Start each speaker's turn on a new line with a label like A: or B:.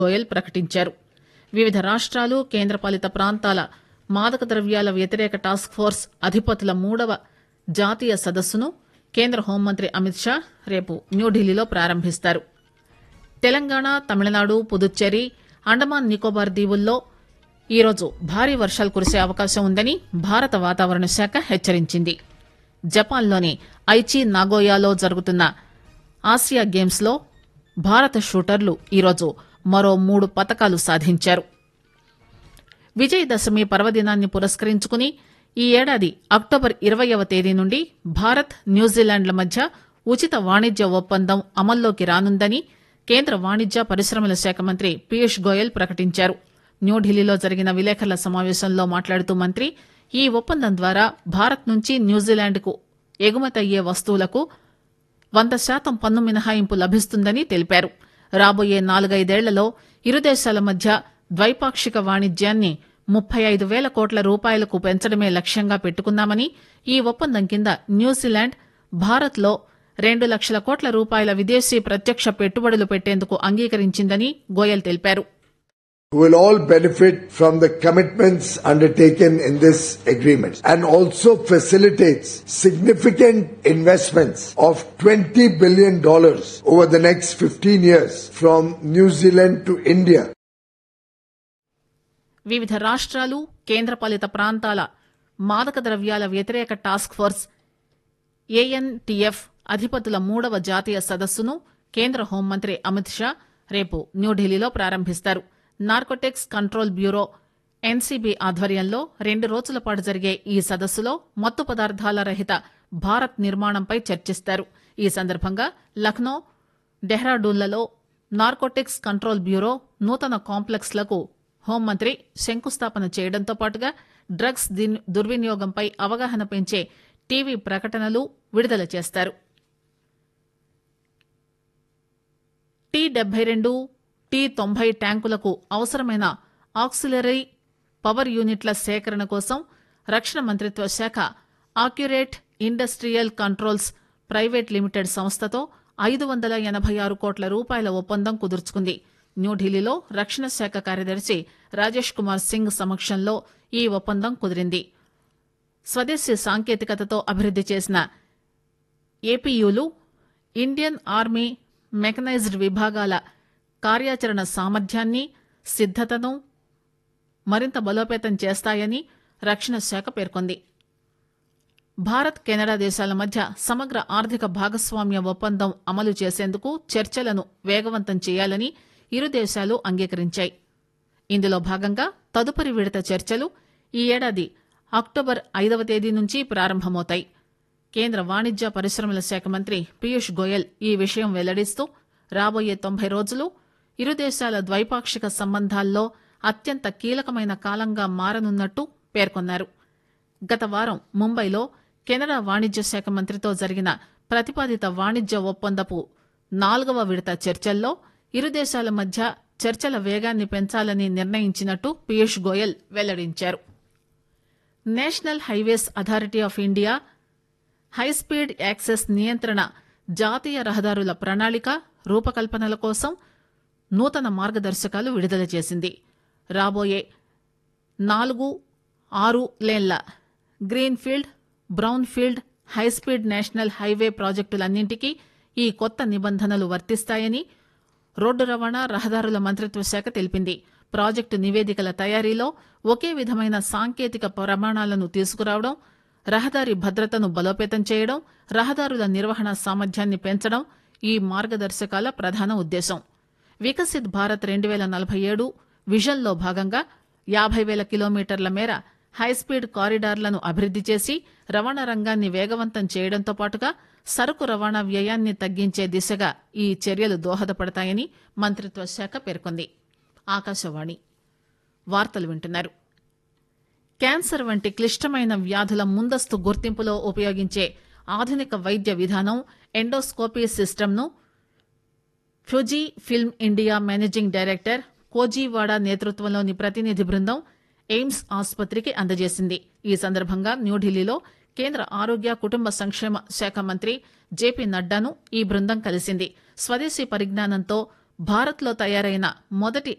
A: గోయల్ ప్రకటించారు వివిధ రాష్టాలు కేంద్రపాలిత ప్రాంతాల మాదక ద్రవ్యాల వ్యతిరేక టాస్క్ ఫోర్స్ అధిపతుల మూడవ జాతీయ సదస్సును కేంద్ర హోంమంత్రి అమిత్ షా రేపు న్యూఢిల్లీలో ప్రారంభిస్తారు తెలంగాణ తమిళనాడు పుదుచ్చేరి అండమాన్ నికోబార్ దీవుల్లో ఈరోజు భారీ వర్షాలు కురిసే అవకాశం ఉందని భారత వాతావరణ శాఖ హెచ్చరించింది జపాన్లోని ఐచి నాగోయాలో జరుగుతున్న ఆసియా గేమ్స్ లో భారత షూటర్లు ఈరోజు మరో మూడు పతకాలు సాధించారు విజయదశమి పర్వదినాన్ని పురస్కరించుకుని ఈ ఏడాది అక్టోబర్ ఇరవయవ తేదీ నుండి భారత్ న్యూజిలాండ్ల మధ్య ఉచిత వాణిజ్య ఒప్పందం అమల్లోకి రానుందని కేంద్ర వాణిజ్య పరిశ్రమల శాఖ మంత్రి పీయూష్ గోయల్ ప్రకటించారు న్యూఢిల్లీలో జరిగిన విలేకరుల సమావేశంలో మాట్లాడుతూ మంత్రి ఈ ఒప్పందం ద్వారా భారత్ నుంచి న్యూజిలాండ్కు ఎగుమతయ్యే వస్తువులకు వంద శాతం పన్ను మినహాయింపు లభిస్తుందని తెలిపారు రాబోయే నాలుగైదేళ్లలో ఇరు దేశాల మధ్య ద్వైపాక్షిక వాణిజ్యాన్ని ముప్పై ఐదు వేల కోట్ల రూపాయలకు పెంచడమే లక్ష్యంగా పెట్టుకున్నామని ఈ ఒప్పందం కింద న్యూజిలాండ్ భారత్లో రెండు లక్షల కోట్ల రూపాయల విదేశీ ప్రత్యక్ష పెట్టుబడులు పెట్టేందుకు అంగీకరించిందని గోయల్ తెలిపారు
B: who will all benefit from the commitments undertaken in this agreement and also facilitates significant investments of $20 billion over the next 15 years from New Zealand to India.
A: వివిధ రాష్ట్రాలు కేంద్రపాలిత ప్రాంతాల మాదక ద్రవ్యాల వ్యతిరేక టాస్క్ ఫోర్స్ ఏఎన్టీఎఫ్ అధిపతుల మూడవ జాతీయ సదస్సును కేంద్ర హోంమంత్రి అమిత్ షా రేపు న్యూఢిల్లీలో ప్రారంభిస్తారు నార్కోటిక్స్ కంట్రోల్ బ్యూరో ఎన్సీబీ ఆధ్వర్యంలో రెండు రోజుల పాటు జరిగే ఈ సదస్సులో మత్తు పదార్థాల రహిత భారత్ నిర్మాణంపై చర్చిస్తారు ఈ సందర్భంగా లఖ్నో డెహ్రాడూన్లలో నార్కోటిక్స్ కంట్రోల్ బ్యూరో నూతన కాంప్లెక్స్లకు హోంమంత్రి శంకుస్థాపన చేయడంతో పాటుగా డ్రగ్స్ దిన్- దుర్వినియోగంపై అవగాహన పెంచే టీవీ ప్రకటనలు విడుదల చేస్తారు టీ డెబ్బై రెండు టీ తొంభై ట్యాంకులకు అవసరమైన ఆక్సిలరీ పవర్ యూనిట్ల సేకరణ కోసం రక్షణ మంత్రిత్వ శాఖ accurate industrial controls private limited సంస్థతో ఐదు వందల ఎనభై ఆరు కోట్ల రూపాయల ఒప్పందం కుదుర్చుకుంది న్యూఢిల్లీలో రక్షణ శాఖ కార్యదర్శి రాజేష్ కుమార్ సింగ్ సమక్షంలో ఈ ఒప్పందం కుదిరింది స్వదేశీ సాంకేతికతతో అభివృద్ది చేసిన ఏపీయూలు ఇండియన్ ఆర్మీ మెకనైజ్డ్ విభాగాల కార్యాచరణ సామర్థ్యాన్ని సిద్దతను మరింత బలోపేతం చేస్తాయని రక్షణ శాఖ పేర్కొంది భారత్ కెనడా దేశాల మధ్య సమగ్ర ఆర్థిక భాగస్వామ్య ఒప్పందం అమలు చేసేందుకు చర్చలను వేగవంతం చేయాలని ఇరు దేశాలు అంగీకరించాయి ఇందులో భాగంగా తదుపరి విడత చర్చలు ఈ ఏడాది అక్టోబర్ ఐదవ తేదీ నుంచి ప్రారంభమవుతాయి కేంద్ర వాణిజ్య పరిశ్రమల శాఖ మంత్రి పీయూష్ గోయల్ ఈ విషయం వెల్లడిస్తూ రాబోయే తొంభై రోజులు ఇరు దేశాల ద్వైపాక్షిక సంబంధాల్లో అత్యంత కీలకమైన కాలంగా మారనున్నట్టు పేర్కొన్నారు గత వారం ముంబైలో కెనడా వాణిజ్య శాఖ మంత్రితో జరిగిన ప్రతిపాదిత వాణిజ్య ఒప్పందపు నాలుగవ విడత చర్చల్లో ఇరు దేశాల మధ్య చర్చల వేగాన్ని పెంచాలని నిర్ణయించినట్టు పీయూష్ గోయల్ వెల్లడించారు national highways authority of India high speed access నియంత్రణ జాతీయ రహదారుల ప్రణాళిక రూపకల్పనల కోసం నూతన మార్గదర్శకాలు విడుదల చేసింది రాబోయే నాలుగు ఆరు లేన్ల greenfield brownfield high speed national highway ప్రాజెక్టులన్నింటికీ ఈ కొత్త నిబంధనలు వర్తిస్తాయని రోడ్డు రవాణా రహదారుల మంత్రిత్వ శాఖ తెలిపింది ప్రాజెక్టు నివేదికల తయారీలో ఒకే విధమైన సాంకేతిక ప్రమాణాలను తీసుకురావడం రహదారి భద్రతను బలోపేతం చేయడం రహదారుల నిర్వహణ సామర్థ్యాన్ని పెంచడం ఈ మార్గదర్శకాల ప్రధాన ఉద్దేశం వికసిత్ భారత్ రెండు వేల నలభై ఏడు విజన్లో భాగంగా యాభై వేల కిలోమీటర్ల మేర హైస్పీడ్ కారిడార్లను అభివృద్ది చేసి రవాణా రంగాన్ని వేగవంతం చేయడంతో పాటుగా సరుకు రవాణా వ్యయాన్ని తగ్గించే దిశగా ఈ చర్యలు దోహదపడతాయని మంత్రిత్వ శాఖ పేర్కొంది ఆకాశవాణి వార్తలు వింటున్నారు క్యాన్సర్ వంటి క్లిష్టమైన వ్యాధుల ముందస్తు గుర్తింపులో ఉపయోగించే ఆధునిక వైద్య విధానం ఎండోస్కోపీ సిస్టమ్ను Fujifilm India managing director Koji Wada నేతృత్వంలోని ప్రతినిధి బృందం ఎయిమ్స్ ఆసుపత్రికి అందజేసింది ఈ సందర్భంగా న్యూఢిల్లీలో కేంద్ర ఆరోగ్య కుటుంబ సంక్షేమ శాఖ మంత్రి జేపీ నడ్డాను ఈ బృందం కలిసింది స్వదేశీ పరిజ్ఞానంతో భారత్లో తయారైన మొదటి